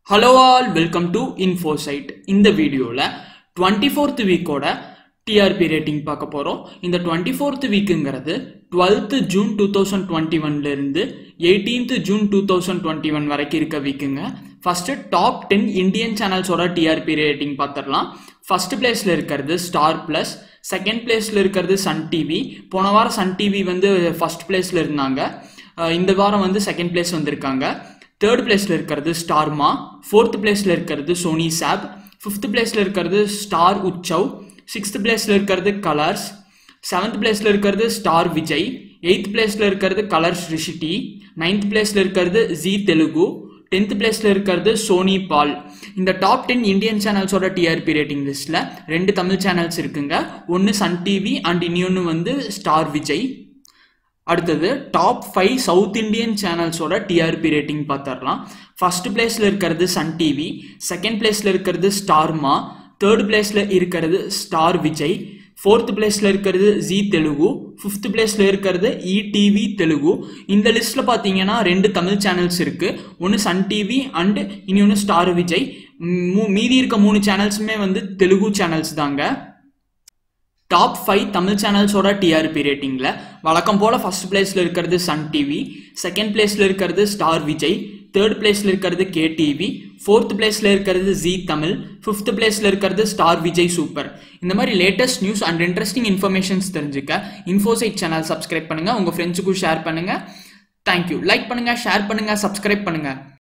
hello all welcome to Infosite இந்த வீடியோவில் twenty fourth வீக்கோட டிஆர்பி ரேட்டிங் பார்க்க போகிறோம் இந்த டுவெண்ட்டி ஃபோர்த் வீக்குங்கிறது twelfth June two thousand twenty ஒன்லேருந்து eighteenth June two thousand twenty one வரைக்கும் இருக்க வீக்குங்க ஃபஸ்ட்டு டாப் டென் இந்தியன் சேனல்ஸோட டிஆர்பி ரேட்டிங் பார்த்துடலாம் ஃபர்ஸ்ட் பிளேஸில் இருக்கிறது ஸ்டார் ப்ளஸ் செகண்ட் பிளேஸில் இருக்கிறது சன் டிவி போன வாரம் சன் டிவி வந்து ஃபர்ஸ்ட் பிளேஸில் இருந்தாங்க அஹ் இந்த வாரம் வந்து செகண்ட் பிளேஸ் வந்திருக்காங்க தேர்ட் பிளேஸில் இருக்கிறது ஸ்டார்மா ஃபோர்த் பிளேஸில் இருக்கிறது சோனி சாப் ஃபிஃப்த் பிளேஸில் இருக்கிறது ஸ்டார் உச்சவ் சிக்ஸ்த் பிளேஸில் இருக்கிறது கலர்ஸ் செவன்த் பிளேஸில் இருக்கிறது ஸ்டார் விஜய் எயித் பிளேஸில் இருக்கிறது கலர்ஸ் ரிஷிட்டி நைன்த் பிளேஸில் இருக்கிறது ஜி தெலுங்கு டென்த் பிளேஸில் இருக்கிறது சோனி பால் இந்த டாப் டென் இந்தியன் சேனல்ஸோட டிஆர்பி ரேட்டிங் லிஸ்ட்டில் ரெண்டு தமிழ் சேனல்ஸ் இருக்குங்க ஒன்று சன் டிவி அண்ட் இன்னொன்று வந்து ஸ்டார் விஜய் அடுத்தது டாப் ஃபைவ் சவுத் இந்தியன் சேனல்ஸோட டிஆர்பி ரேட்டிங் பார்த்துடலாம் ஃபர்ஸ்ட் பிளேஸில் இருக்கிறது சன் டிவி செகண்ட் பிளேஸில் இருக்கிறது ஸ்டார்மா தேர்ட் பிளேஸில் இருக்கிறது ஸ்டார் விஜய் ஃபோர்த் பிளேஸில் இருக்கிறது ஜி தெலுங்கு ஃபிஃப்த் பிளேஸில் இருக்கிறது இடிவி தெலுங்கு இந்த லிஸ்ட்டில் பார்த்தீங்கன்னா ரெண்டு தமிழ் சேனல்ஸ் இருக்குது ஒன்று சன் டிவி அண்டு இன்னொன்று ஸ்டார் விஜய் மூ- மீதி இருக்க மூணு சேனல்ஸுமே வந்து தெலுங்கு சேனல்ஸ் தாங்க டாப் ஃபைவ் தமிழ் சேனல்ஸோட டிஆர்பி ரேட்டிங்கில் வழக்கம் போல் ஃபர்ஸ்ட் பிளேஸில் இருக்கிறது சன் டிவி செகண்ட் பிளேஸில் இருக்கிறது ஸ்டார் விஜய் தேர்ட் பிளேஸில் இருக்கிறது கே டிவி ஃபோர்த் பிளேஸில் இருக்கிறது ஜி தமிழ் ஃபிஃப்த் பிளேஸில் இருக்கிறது ஸ்டார் விஜய் சூப்பர் இந்த மாதிரி latest news and interesting informations தெரிஞ்சுக்க இன்ஃபோசைட் சேனல் சப்ஸ்கிரைப் பண்ணுங்கள் உங்கள் ஃப்ரெண்ட்ஸுக்கும் ஷேர் பண்ணுங்கள் தேங்க்யூ லைக் பண்ணுங்கள் ஷேர் பண்ணுங்கள் சப்ஸ்கிரைப் பண்ணுங்கள்